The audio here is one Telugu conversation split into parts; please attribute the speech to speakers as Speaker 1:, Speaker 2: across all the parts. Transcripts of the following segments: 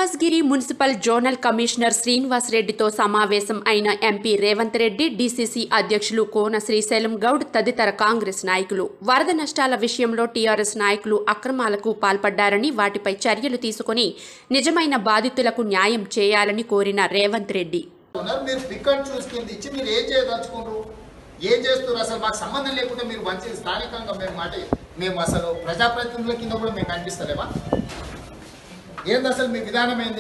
Speaker 1: Malkajgiri municipal zonal commissioner Srinivas రెడ్డితో సమావేశం అయిన ఎంపీ రేవంత్ రెడ్డి డీసీసీ అధ్యక్షులు కోన శ్రీశైలం గౌడ్ తదితర కాంగ్రెస్ నాయకులు వరద నష్టాల విషయంలో టీఆర్ఎస్ నాయకులు అక్రమాలకు పాల్పడ్డారని వాటిపై చర్యలు తీసుకుని నిజమైన బాధితులకు న్యాయం చేయాలని కోరిన రేవంత్ రెడ్డి
Speaker 2: ఉన్నారు మీరు పికెట్ చూసి కింద ఇచ్చి మీరు ఏం చేయదలుచుకుంటారు ఏం చేస్తారు అసలు మాకు సంబంధం లేకుండా మీరు మంచి స్థానికంగా మేము మాట మేము అసలు ప్రజాప్రతినిధుల కింద కూడా మేము కనిపిస్తలేమా ఏంది అసలు మీ విధానం ఏంది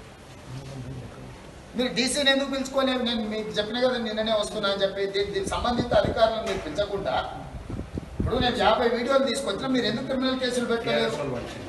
Speaker 2: మీరు డీసీని ఎందుకు పిలుచుకోలేము నేను మీకు చెప్పిన కదా నిన్ననే వస్తున్నా అని చెప్పి దీనికి దీనికి సంబంధిత అధికారులను మీరు పిలిచకుండా ఇప్పుడు నేను యాభై వీడియోలు తీసుకొచ్చినా మీరు ఎందుకు క్రిమినల్ కేసులు పెట్టలేదు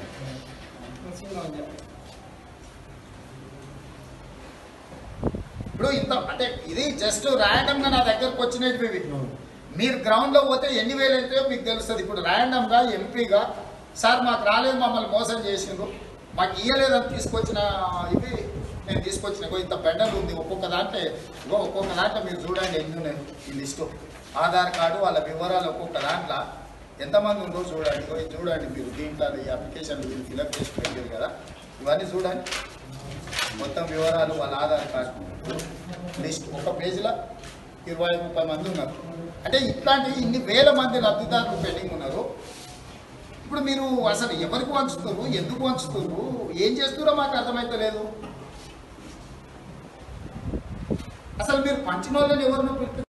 Speaker 2: ఇప్పుడు ఇంత అంటే ఇది జస్ట్ ర్యాండమ్ గా నా దగ్గరకు వచ్చినట్టు ఇవి మీరు గ్రౌండ్ లో పోతే ఎన్ని వేలు అయితే మీకు తెలుస్తుంది ఇప్పుడు ర్యాండమ్ గా ఎంపీగా సార్ మాకు రాలేదు మమ్మల్ని మోసం చేసిండ్రు మాకు ఇయ్యలేదని తీసుకొచ్చిన ఇవి నేను తీసుకొచ్చిన ఇగో ఇంత పెండలు ఉంది ఒక్కొక్క దాంట్లో ఇగో ఒక్కొక్క దాంట్లో మీరు చూడండి ఎన్ని ఉన్నాయి ఈ లిస్టు ఆధార్ కార్డు వాళ్ళ వివరాలు ఒక్కొక్క దాంట్లో ఎంతమంది ఉందో చూడండి ఇగో ఇది చూడండి మీరు దీంట్లో ఈ అప్లికేషన్ మీరు ఫిలప్ చేసి పెట్టారు కదా ఇవన్నీ చూడండి మొత్తం వివరాలు వాళ్ళ ఆధార్ కార్డు లిస్ట్ ఒక పేజీలో ఇరవై ముప్పై మంది ఉన్నారు అంటే ఇట్లాంటి ఇన్ని వేల మంది లబ్ధిదారులు పెండింగ్ ఉన్నారు ఇప్పుడు మీరు అసలు ఎవరికి వంచుతున్నారు ఎందుకు వంచుతున్నారు ఏం చేస్తున్నారో మాకు అర్థమైతలేదు అసలు మీరు పంచిన వాళ్ళని ఎవరినో పిలిపి